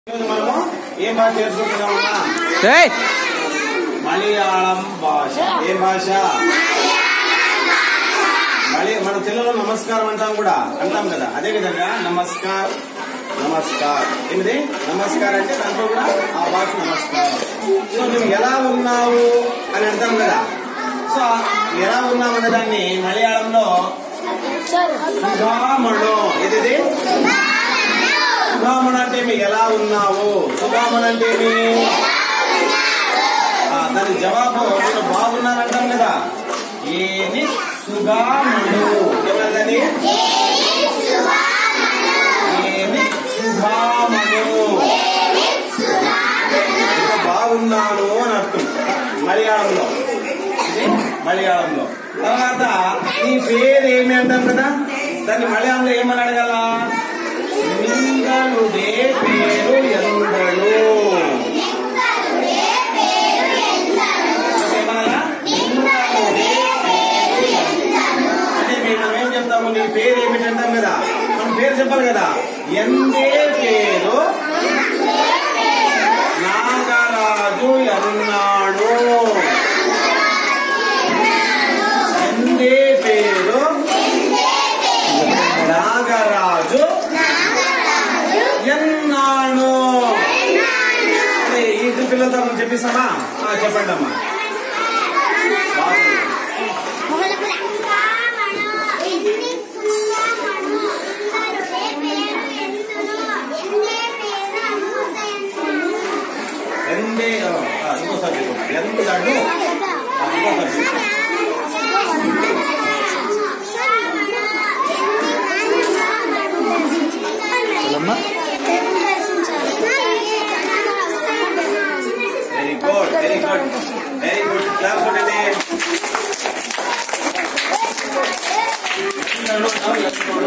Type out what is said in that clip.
ఈరోజు మనము ఏం భాష నేర్చుకుంటున్నామమ్మా ఏయ్ మలయాళం భాష ఏ భాష మళ్ళీ మన తెలుగులో నమస్కారం అంటాం కూడా అంటాం కదా అదే విధంగా నమస్కార్ నమస్కార్ ఏమిది నమస్కారం అంటే దాంట్లో కూడా ఆ భాష నమస్కారం సో నువ్వు ఎలా ఉన్నావు అని అంటాం కదా సో ఎలా ఉన్నావు అనే దాన్ని మలయాళంలో సుధామణో ఇది సుధామణ అంటే మీ ఎలా ఉన్నావు సుధామణ అంటే మీ ఆ, దాని జవాబు నేను బాగున్నానంటాం కదా ఏమి సుధామణు ఏమన్నది ఏమి సుధామణు ఇంకా బాగున్నాను అని అర్థం మలయాళంలో ఇది మలయాళంలో తర్వాత నీ పేరు ఏమి అంటాం కదా దాన్ని మలయాళంలో ఏమని అడగాల నింగలుడే పేరు ఎందడు ఏమనాలా? నింగలుడే పేరు ఎందడు. అంటే మేము మనం ఏం చెప్తాము నీ పేరు ఏమిటి అంటాం కదా మన పేరు చెప్పాలి కదా ఎందే పేరు నాగరాజు ఎన్నాడు ఎందే పేరు నాగరాజు ఎన్నాడు అదే ఈ ఇద్దరు పిల్లలతో మనం చెప్పిస్తామా ఆ, చెప్పండి అమ్మా ఎందే ఆ, ఇంకోసారి చెప్పండి ఎందడు ఆ, ఇంకోసారి చెప్పండి. అమ్మా very good very good very good class కొట్టండి